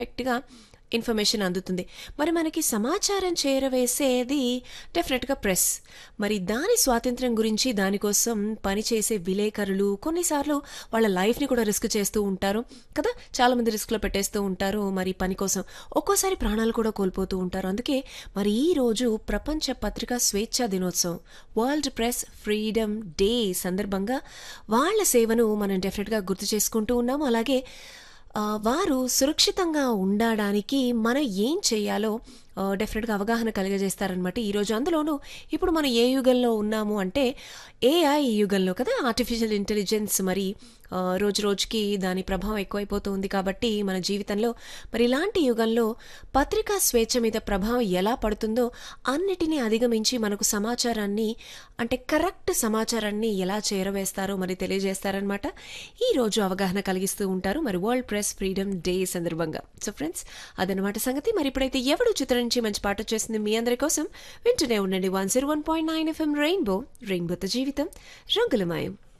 కరెక్ట్‌గా ఇన్ఫర్మేషన్ అందుతుంది. మరి మనకి సమాచారం చేరవేసేది డెఫినెట్‌గా ప్రెస్. మరి దాని స్వాతంత్ర్యం గురించి దానికోసం పనిచేసే విలేకరులు కొన్నిసార్లు వాళ్ళ లైఫ్‌ని కూడా రిస్క్ చేస్తూ ఉంటారు కదా! చాలామంది రిస్క్‌లో పెట్టేస్తూ ఉంటారు మరి పని కోసం. ఒక్కోసారి ప్రాణాలు కూడా కోల్పోతూ ఉంటారు. అందుకే మరి ఈరోజు ప్రపంచ పత్రికా స్వేచ్ఛా దినోత్సవం వరల్డ్ ప్రెస్ ఫ్రీడమ్ డే సందర్భంగా వాళ్ళ సేవను మనం డెఫినెట్‌గా గుర్తు చేసుకుంటూ ఉన్నాము. అలాగే ఆహ్, వారు సురక్షితంగా ఉండడానికి మనం ఏం చేయాలో ఆహ్, డెఫినెట్‌గా అవగాహన కలుగజేస్తారనమాట ఈరోజు. అందులోనూ ఇప్పుడు మనం ఏ యుగంలో ఉన్నాము అంటే ఏఐ యుగంలో కదా! ఆర్టిఫిషియల్ ఇంటెలిజెన్స్ మరి ఆహ్, రోజు రోజుకి దాని ప్రభావం ఎక్కువైపోతూ ఉంది కాబట్టి మన జీవితంలో మరి ఇలాంటి యుగంలో పత్రికా స్వేచ్ఛ మీద ప్రభావం ఎలా పడుతుందో అన్నిటిని అధిగమించి మనకు సమాచారాన్ని అంటే కరెక్ట్ సమాచారాన్ని ఎలా చేరవేస్తారో మరి తెలియజేస్తారనమాట. ఈరోజు అవగాహన కలిగిస్తూ ఉంటారు మరి వరల్డ్ ప్రెస్ ఫ్రీడమ్ డే సందర్భంగా. సో ఫ్రెండ్స్ అదనమాట సంగతి. మరి ఇప్పుడైతే ఎవడు చిత్రం నుంచి మంచి పాట వచ్చేసింది మీ అందరి కోసం వింటూనే ఉండండి 101.9 ఎఫ్ఎం రెయిన్బో రెయిన్బోతో జీవితం రంగులమయం.